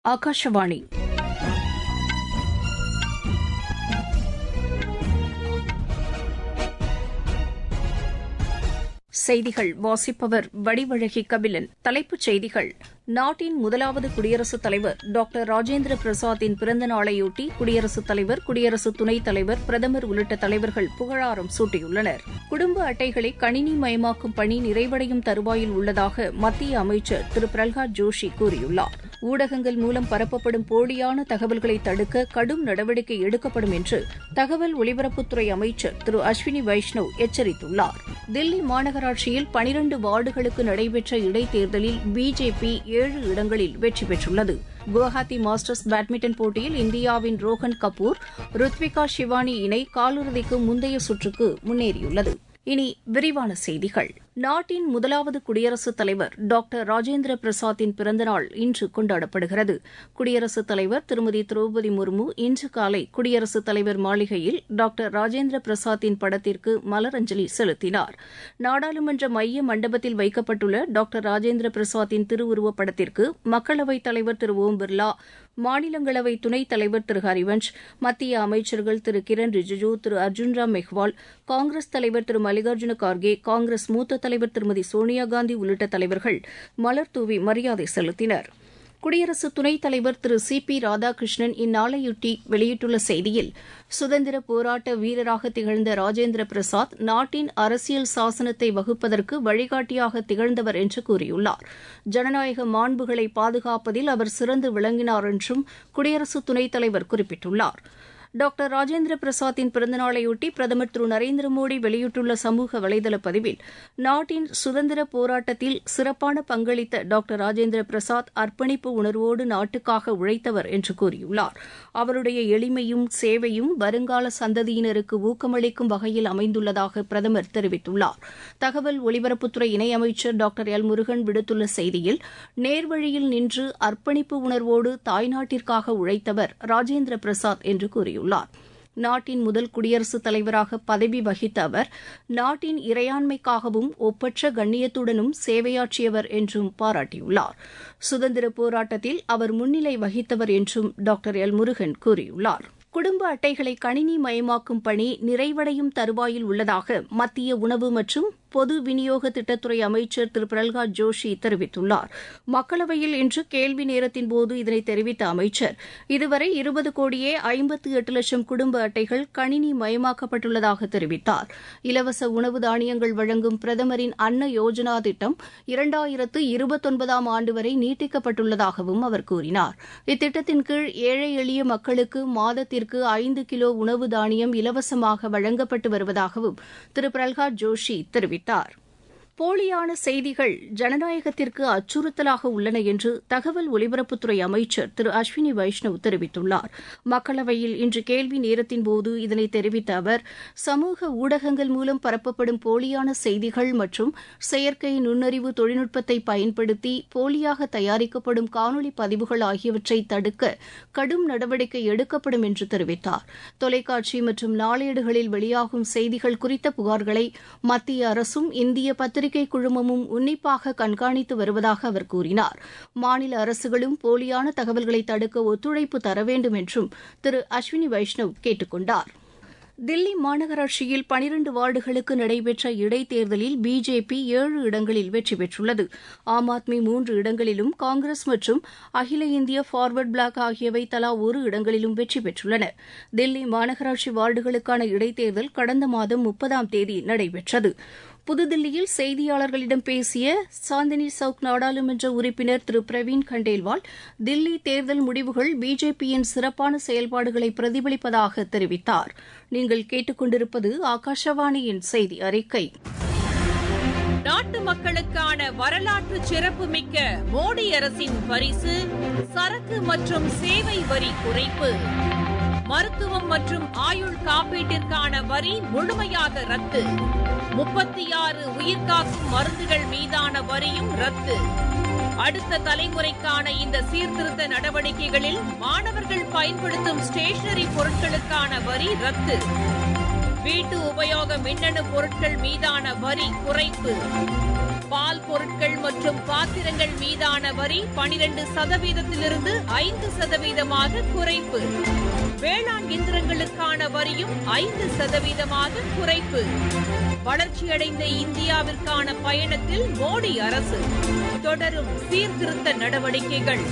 ஆகாஷவாணி செய்திகள் வாசிப்பவர் வடிவழகி கபிலன் தலைப்புச் செய்திகள் நாட்டின் முதலாவது குடியரசுத் தலைவர் டாக்டர் ராஜேந்திர பிரசாத்தின் பிறந்த நாளையொட்டி குடியரசுத் தலைவர் குடியரசு துணைத் தலைவர் பிரதமர் உள்ளிட்ட தலைவர்கள் புகழாரம் சூட்டியுள்ளனர் குடும்ப அட்டைகளை கணினி மயமாக்கும் பணி நிறைவடையும் தருவாயில் உள்ளதாக மத்திய அமைச்சர் திரு பிரல்ஹாத் ஜோஷி கூறியுள்ளார் ஊடகங்கள் மூலம் பரப்பப்படும் போலியான தகவல்களை தடுக்க கடும் நடவடிக்கை எடுக்கப்படும் என்று தகவல் ஒலிபரப்புத்துறை அமைச்சர் திரு அஸ்வினி வைஷ்ணவ் எச்சரித்துள்ளார் தில்லி மாநகராட்சியில் பனிரண்டு வார்டுகளுக்கு நடைபெற்ற இடைத்தேர்தலில் பிஜேபி ஏழு இடங்களில் வெற்றி பெற்றுள்ளது குவஹாத்தி மாஸ்டர்ஸ் பேட்மிண்டன் போட்டியில் இந்தியாவின் ரோஹன் கபூர் ருத்விகா ஷிவானி இணை காலிறுதிக்கு முந்தைய சுற்றுக்கு முன்னேறியுள்ளது இனி விரிவான செய்திகள் நாட்டின் முதலாவது குடியரசுத் தலைவர் டாக்டர் ராஜேந்திர பிரசாத்தின் பிறந்தநாள் இன்று கொண்டாடப்படுகிறது குடியரசுத் தலைவர் திருமதி திரௌபதி முர்மு இன்று காலை குடியரசுத் தலைவர் மாளிகையில் டாக்டர் ராஜேந்திர பிரசாத்தின் படத்திற்கு மலரஞ்சலி செலுத்தினார் நாடாளுமன்ற மைய மண்டபத்தில் வைக்கப்பட்டுள்ள டாக்டர் ராஜேந்திர பிரசாத்தின் திருவுருவப் படத்திற்கு மக்களவைத் தலைவர் திரு ஓம் பிர்லா மாநிலங்களவை துணைத் தலைவர் திரு ஹரிவன்ஷ் மத்திய அமைச்சர்கள் திரு கிரண் ரிஜிஜூ திரு அர்ஜுன் ராம் மெஹ்வால் காங்கிரஸ் தலைவர் திரு மல்லிகார்ஜுன கார்கே காங்கிரஸ் மூத்த தலைவர் திருமதி சோனியாகாந்தி உள்ளிட்ட தலைவர்கள் மலர் தூவி மரியாதை செலுத்தினர் குடியரசு துணைத் தலைவர் திரு சி பி ராதாகிருஷ்ணன் இந்நாளையொட்டி வெளியிட்டுள்ள செய்தியில் சுதந்திர போராட்ட வீரராக திகழ்ந்த ராஜேந்திர பிரசாத் நாட்டின் அரசியல் சாசனத்தை வகுப்பதற்கு வழிகாட்டியாக திகழ்ந்தவர் என்று கூறியுள்ளார் ஜனநாயக மாண்புகளை பாதுகாப்பதில் அவர் சிறந்து விளங்கினார் என்றும் குடியரசு துணைத் தலைவர் குறிப்பிட்டுள்ளார் டாக்டர் ராஜேந்திர பிரசாத்தின் பிறந்தநாளையொட்டி பிரதமர் திரு நரேந்திர மோடி வெளியிட்டுள்ள சமூக வலைதள பதிவில் நாட்டின் சுதந்திர போராட்டத்தில் சிறப்பான பங்களித்த டாக்டர் ராஜேந்திர பிரசாத் அர்ப்பணிப்பு உணர்வோடு நாட்டுக்காக உழைத்தவர் என்று கூறியுள்ளார் அவருடைய எளிமையும் சேவையும் வருங்கால சந்ததியினருக்கு ஊக்கமளிக்கும் வகையில் அமைந்துள்ளதாக பிரதமர் தெரிவித்துள்ளார் தகவல் ஒலிபரப்புத்துறை இணையமைச்சர் டாக்டர் எல் முருகன் விடுத்துள்ள செய்தியில் நேர்வழியில் நின்று அர்ப்பணிப்பு உணர்வோடு தாய்நாட்டிற்காக உழைத்தவர் ராஜேந்திர பிரசாத் என்று கூறியுள்ளார் கூறியுள்ளார் நாட்டின் முதல் குடியரசுத் தலைவராக பதவி வகித்த அவர் நாட்டின் இறையாண்மைக்காகவும் ஒப்பற்ற கண்ணியத்துடனும் சேவையாற்றியவர் என்றும் பாராட்டியுள்ளார் சுதந்திர போராட்டத்தில் அவர் முன்னிலை வகித்தவர் என்றும் டாக்டர் எல் முருகன் கூறியுள்ளார் குடும்ப அட்டைகளை கணினி மயமாக்கும் பணி நிறைவடையும் தருவாயில் உள்ளதாக மத்திய உணவு மற்றும் பொது விநியோக திட்டத்துறை அமைச்சர் திரு பிரல்ஹாத் ஜோஷி தெரிவித்துள்ளார் மக்களவையில் இன்று கேள்வி நேரத்தின்போது இதனை தெரிவித்த அமைச்சர் இதுவரை இருபது கோடியே ஐம்பத்து எட்டு லட்சம் குடும்ப அட்டைகள் கணினி மயமாக்கப்பட்டுள்ளதாக தெரிவித்தார் இலவச உணவு தானியங்கள் வழங்கும் பிரதமரின் அன்ன யோஜனா திட்டம் இரண்டாயிரத்து இருபத்தொன்பதாம் ஆண்டு வரை நீட்டிக்கப்பட்டுள்ளதாகவும் அவர் கூறினார் இத்திட்டத்தின் கீழ் ஏழை எளிய மக்களுக்கு மாதத்திற்கு ஐந்து கிலோ உணவு தானியம் இலவசமாக வழங்கப்பட்டு வருவதாகவும் திரு பிரல்ஹாத் ஜோஷி தெரிவித்தார் போலியான செய்திகள் ஜனநாயகத்திற்கு அச்சுறுத்தலாக உள்ளன என்று தகவல் ஒலிபரப்புத்துறை அமைச்சர் திரு அஸ்வினி வைஷ்ணவ் தெரிவித்துள்ளார் மக்களவையில் இன்று கேள்வி நேரத்தின்போது இதனை தெரிவித்த அவர் சமூக ஊடகங்கள் மூலம் பரப்பப்படும் போலியான செய்திகள் மற்றும் செயற்கை நுண்ணறிவு தொழில்நுட்பத்தை பயன்படுத்தி போலியாக தயாரிக்கப்படும் காணொலி பதிவுகள் ஆகியவற்றை தடுக்க கடும் நடவடிக்கை எடுக்கப்படும் என்று தெரிவித்தார் தொலைக்காட்சி மற்றும் நாளேடுகளில் வெளியாகும் செய்திகள் குறித்த புகார்களை மத்திய அரசும் இந்திய பத்திரிகை பத்திரிகை குழுமமும் உன்னிப்பாக கண்காணித்து வருவதாக அவர் கூறினார் மாநில அரசுகளும் போலியான தகவல்களை தடுக்க ஒத்துழைப்பு தர வேண்டும் என்றும் திரு அஸ்வினி வைஷ்ணவ் கேட்டுக் கொண்டார் தில்லி மாநகராட்சியில் பனிரண்டு வார்டுகளுக்கு நடைபெற்ற இடைத்தேர்தலில் பிஜேபி ஏழு இடங்களில் வெற்றி பெற்றுள்ளது ஆம் ஆத்மி மூன்று இடங்களிலும் காங்கிரஸ் மற்றும் அகில இந்திய ஃபார்வர்ட் பிளாக் ஆகியவை தலா ஒரு இடங்களிலும் வெற்றி பெற்றுள்ளன தில்லி மாநகராட்சி வார்டுகளுக்கான இடைத்தேர்தல் கடந்த மாதம் முப்பதாம் தேதி நடைபெற்றது புதுதில்லியில் செய்தியாளர்களிடம் பேசிய சாந்தினி சவுக் நாடாளுமன்ற உறுப்பினர் திரு பிரவீன் கண்டேல்வால் தில்லி தேர்தல் முடிவுகள் பிஜேபியின் சிறப்பான செயல்பாடுகளை பிரதிபலிப்பதாக தெரிவித்தார் நீங்கள் கேட்டுக்கொண்டிருப்பது ஆகாஷவாணியின் செய்தி அறிக்கை நாட்டு மக்களுக்கான வரலாற்று சிறப்புமிக்க மோடி அரசின் பரிசு சரக்கு மற்றும் சேவை வரி குறைப்பு மருத்துவம் மற்றும் ஆயுள் காப்பீட்டிற்கான வரி முழுமையாக ரத்து முப்பத்தி ஆறு உயிர்காக்கும் மருந்துகள் மீதான வரியும் ரத்து அடுத்த தலைமுறைக்கான இந்த சீர்திருத்த நடவடிக்கைகளில் மாணவர்கள் பயன்படுத்தும் ஸ்டேஷனரி பொருட்களுக்கான வரி ரத்து வீட்டு உபயோக மின்னணு பொருட்கள் மீதான வரி குறைப்பு பால் பொருட்கள் மற்றும் பாத்திரங்கள் மீதான வரி பனிரெண்டு சதவீதத்திலிருந்து ஐந்து சதவீதமாக குறைப்பு வேளாண் இயந்திரங்களுக்கான வரியும் ஐந்து சதவீதமாக குறைப்பு வளர்ச்சியடைந்த இந்தியாவிற்கான பயணத்தில் மோடி அரசு தொடரும் சீர்திருத்த நடவடிக்கைகள்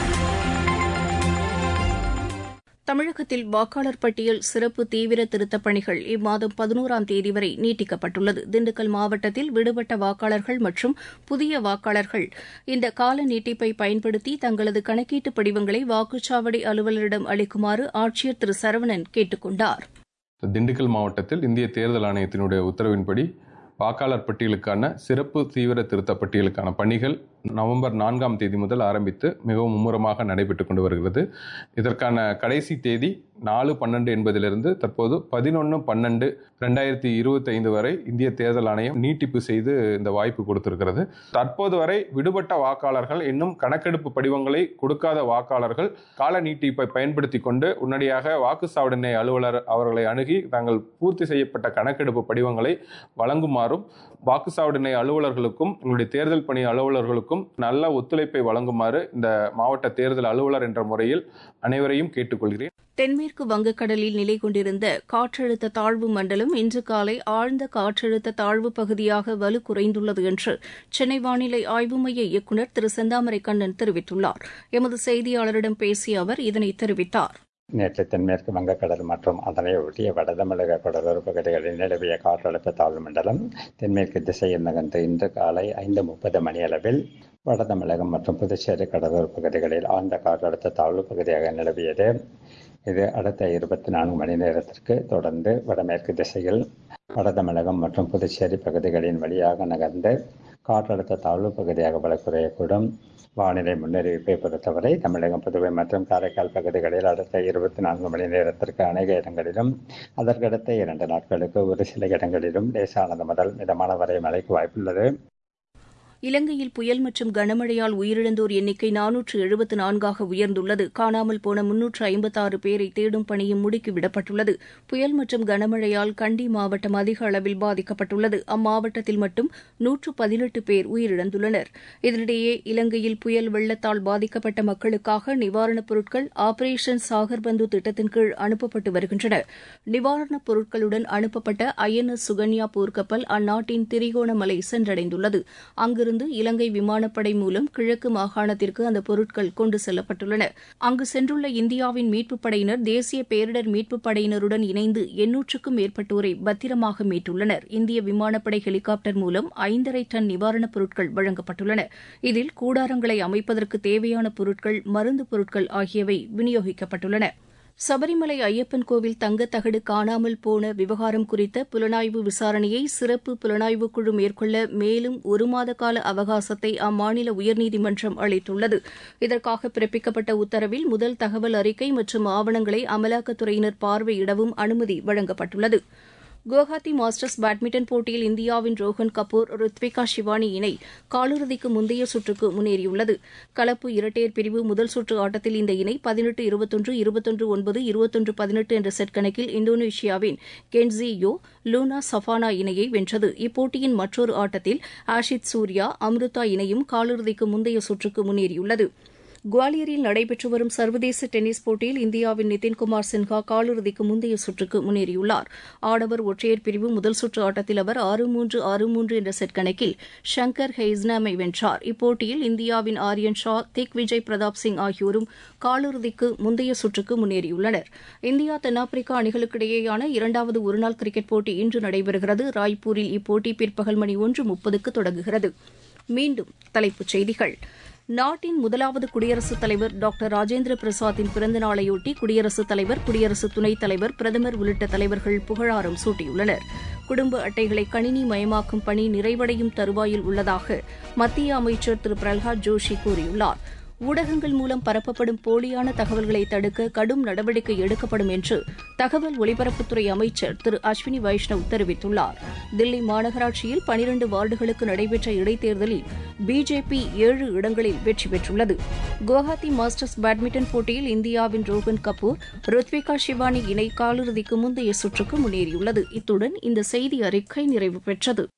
தமிழகத்தில் வாக்காளர் பட்டியல் சிறப்பு தீவிர திருத்தப் பணிகள் இம்மாதம் பதினோராம் தேதி வரை நீட்டிக்கப்பட்டுள்ளது திண்டுக்கல் மாவட்டத்தில் விடுபட்ட வாக்காளர்கள் மற்றும் புதிய வாக்காளர்கள் இந்த கால நீட்டிப்பை பயன்படுத்தி தங்களது கணக்கீட்டு படிவங்களை வாக்குச்சாவடி அலுவலரிடம் அளிக்குமாறு ஆட்சியர் திரு சரவணன் கேட்டுக் கொண்டார் திண்டுக்கல் மாவட்டத்தில் இந்திய தேர்தல் ஆணையத்தினுடைய உத்தரவின்படி வாக்காளர் பட்டியலுக்கான சிறப்பு தீவிர திருத்த பட்டியலுக்கான பணிகள் நவம்பர் நான்காம் தேதி முதல் ஆரம்பித்து மிகவும் மும்முரமாக நடைபெற்று கொண்டு வருகிறது இதற்கான கடைசி தேதி நாலு பன்னெண்டு என்பதிலிருந்து தற்போது பதினொன்று பன்னெண்டு ரெண்டாயிரத்தி இருபத்தி ஐந்து வரை இந்திய தேர்தல் ஆணையம் நீட்டிப்பு செய்து இந்த வாய்ப்பு கொடுத்திருக்கிறது தற்போது வரை விடுபட்ட வாக்காளர்கள் இன்னும் கணக்கெடுப்பு படிவங்களை கொடுக்காத வாக்காளர்கள் கால நீட்டிப்பை பயன்படுத்தி கொண்டு உடனடியாக வாக்குச்சாவடி அலுவலர் அவர்களை அணுகி தாங்கள் பூர்த்தி செய்யப்பட்ட கணக்கெடுப்பு படிவங்களை வழங்குமாறும் வாக்குச்சாவடி அலுவலர்களுக்கும் எங்களுடைய தேர்தல் பணி அலுவலர்களுக்கும் நல்ல ஒத்துழைப்பை வழங்குமாறு இந்த மாவட்ட தேர்தல் அலுவலர் என்ற முறையில் அனைவரையும் கேட்டுக்கொள்கிறேன் தென்மேற்கு வங்கக்கடலில் நிலை கொண்டிருந்த காற்றழுத்த தாழ்வு மண்டலம் இன்று காலை ஆழ்ந்த காற்றழுத்த தாழ்வு பகுதியாக வலு குறைந்துள்ளது என்று சென்னை வானிலை ஆய்வு மைய இயக்குநர் திரு செந்தாமரை கண்ணன் தெரிவித்துள்ளார் எமது செய்தியாளரிடம் பேசிய அவர் இதனை தெரிவித்தார் நேற்று தென்மேற்கு வங்கக்கடல் மற்றும் அதனை ஒட்டிய வடதமிழக கடலோர பகுதிகளில் நிலவிய காற்றழுத்த தாழ்வு மண்டலம் தென்மேற்கு திசையில் நகர்ந்து இன்று காலை ஐந்து முப்பது மணியளவில் வடதமிழகம் மற்றும் புதுச்சேரி கடலோர பகுதிகளில் ஆழ்ந்த காற்றழுத்த தாழ்வு பகுதியாக நிலவியது இது அடுத்த இருபத்தி நான்கு மணி நேரத்திற்கு தொடர்ந்து வடமேற்கு திசையில் வடதமிழகம் மற்றும் புதுச்சேரி பகுதிகளின் வழியாக நகர்ந்து காற்றழுத்த தாழ்வு பகுதியாக வள குறையக்கூடும் வானிலை முன்னறிவிப்பை பொறுத்தவரை தமிழகம் புதுவை மற்றும் காரைக்கால் பகுதிகளில் அடுத்த இருபத்தி நான்கு மணி நேரத்திற்கு அநேக இடங்களிலும் அதற்கடுத்த இரண்டு நாட்களுக்கு ஒரு சில இடங்களிலும் லேசானது முதல் மிதமான வரை மழைக்கு வாய்ப்புள்ளது இலங்கையில் புயல் மற்றும் கனமழையால் உயிரிழந்தோர் எண்ணிக்கை நானூற்று எழுபத்து நான்காக உயர்ந்துள்ளது காணாமல் போன முன்னூற்று ஐம்பத்தாறு பேரை தேடும் பணியும் முடுக்கிவிடப்பட்டுள்ளது புயல் மற்றும் கனமழையால் கண்டி மாவட்டம் அதிக அளவில் பாதிக்கப்பட்டுள்ளது அம்மாவட்டத்தில் மட்டும் நூற்று பதினெட்டு பேர் உயிரிழந்துள்ளனர் இதனிடையே இலங்கையில் புயல் வெள்ளத்தால் பாதிக்கப்பட்ட மக்களுக்காக நிவாரணப் பொருட்கள் ஆபரேஷன் சாகர்பந்து திட்டத்தின் கீழ் அனுப்பப்பட்டு வருகின்றன நிவாரணப் பொருட்களுடன் அனுப்பப்பட்ட ஐஎன்எஸ் சுகன்யா போர்க்கப்பல் அந்நாட்டின் திரிகோணமலை சென்றடைந்துள்ளது அங்கிருந்து இலங்கை விமானப்படை மூலம் கிழக்கு மாகாணத்திற்கு அந்த பொருட்கள் கொண்டு செல்லப்பட்டுள்ளன அங்கு சென்றுள்ள இந்தியாவின் மீட்புப் படையினர் தேசிய பேரிடர் மீட்புப் படையினருடன் இணைந்து எண்ணூற்றுக்கும் மேற்பட்டோரை பத்திரமாக மீட்டுள்ளனர் இந்திய விமானப்படை ஹெலிகாப்டர் மூலம் ஐந்தரை டன் நிவாரணப் பொருட்கள் வழங்கப்பட்டுள்ளன இதில் கூடாரங்களை அமைப்பதற்கு தேவையான பொருட்கள் மருந்து பொருட்கள் ஆகியவை விநியோகிக்கப்பட்டுள்ளன சபரிமலை ஐயப்பன் கோவில் தங்கத்தகடு காணாமல் போன விவகாரம் குறித்த புலனாய்வு விசாரணையை சிறப்பு புலனாய்வு குழு மேற்கொள்ள மேலும் ஒரு மாத கால அவகாசத்தை அம்மாநில உயர்நீதிமன்றம் அளித்துள்ளது இதற்காக பிறப்பிக்கப்பட்ட உத்தரவில் முதல் தகவல் அறிக்கை மற்றும் ஆவணங்களை அமலாக்கத்துறையினர் பார்வையிடவும் அனுமதி வழங்கப்பட்டுள்ளது குவஹாத்தி மாஸ்டர்ஸ் பேட்மிண்டன் போட்டியில் இந்தியாவின் ரோஹன் கபூர் ருத்விகா ஷிவானி இணை காலிறுதிக்கு முந்தைய சுற்றுக்கு முன்னேறியுள்ளது கலப்பு இரட்டையர் பிரிவு முதல் சுற்று ஆட்டத்தில் இந்த இணை பதினெட்டு இருபத்தொன்று இருபத்தொன்று ஒன்பது இருபத்தொன்று பதினெட்டு என்ற செட் கணக்கில் இந்தோனேஷியாவின் கென்சி யோ லூனா சஃபானா இணையை வென்றது இப்போட்டியின் மற்றொரு ஆட்டத்தில் ஆஷித் சூர்யா அம்ருதா இணையும் காலிறுதிக்கு முந்தைய சுற்றுக்கு முன்னேறியுள்ளது குவாலியரில் நடைபெற்று வரும் சர்வதேச டென்னிஸ் போட்டியில் இந்தியாவின் நிதின்குமார் சின்ஹா காலிறுதிக்கு முந்தைய சுற்றுக்கு முன்னேறியுள்ளார் ஆடவர் ஒற்றையர் பிரிவு முதல் சுற்று ஆட்டத்தில் அவர் ஆறு மூன்று ஆறு மூன்று என்ற செட் கணக்கில் ஷங்கர் ஹெய்ஸ்னாமை வென்றார் இப்போட்டியில் இந்தியாவின் ஆரியன் ஷா திக் விஜய் பிரதாப் சிங் ஆகியோரும் காலிறுதிக்கு முந்தைய சுற்றுக்கு முன்னேறியுள்ளனர் இந்தியா தென்னாப்பிரிக்கா அணிகளுக்கிடையேயான இரண்டாவது ஒருநாள் கிரிக்கெட் போட்டி இன்று நடைபெறுகிறது ராய்ப்பூரில் இப்போட்டி பிற்பகல் மணி ஒன்று முப்பதுக்கு தொடங்குகிறது மீண்டும் தலைப்புச் செய்திகள் நாட்டின் முதலாவது குடியரசுத் தலைவர் டாக்டர் ராஜேந்திர பிரசாத்தின் பிறந்த நாளையொட்டி குடியரசுத் தலைவர் குடியரசு துணைத் தலைவர் பிரதமர் உள்ளிட்ட தலைவர்கள் புகழாரம் சூட்டியுள்ளனர் குடும்ப அட்டைகளை கணினி மயமாக்கும் பணி நிறைவடையும் தருவாயில் உள்ளதாக மத்திய அமைச்சர் திரு பிரல்ஹாத் ஜோஷி கூறியுள்ளார் ஊடகங்கள் மூலம் பரப்பப்படும் போலியான தகவல்களை தடுக்க கடும் நடவடிக்கை எடுக்கப்படும் என்று தகவல் ஒலிபரப்புத்துறை அமைச்சர் திரு அஸ்வினி வைஷ்ணவ் தெரிவித்துள்ளார் தில்லி மாநகராட்சியில் பனிரண்டு வார்டுகளுக்கு நடைபெற்ற இடைத்தேர்தலில் பிஜேபி ஏழு இடங்களில் வெற்றி பெற்றுள்ளது குவஹாத்தி மாஸ்டர்ஸ் பேட்மிண்டன் போட்டியில் இந்தியாவின் ரோஹன் கபூர் ருத்விகா ஷிவானி இணை காலிறுதிக்கு முந்தைய சுற்றுக்கு முன்னேறியுள்ளது இத்துடன் இந்த செய்தி அறிக்கை நிறைவு பெற்றது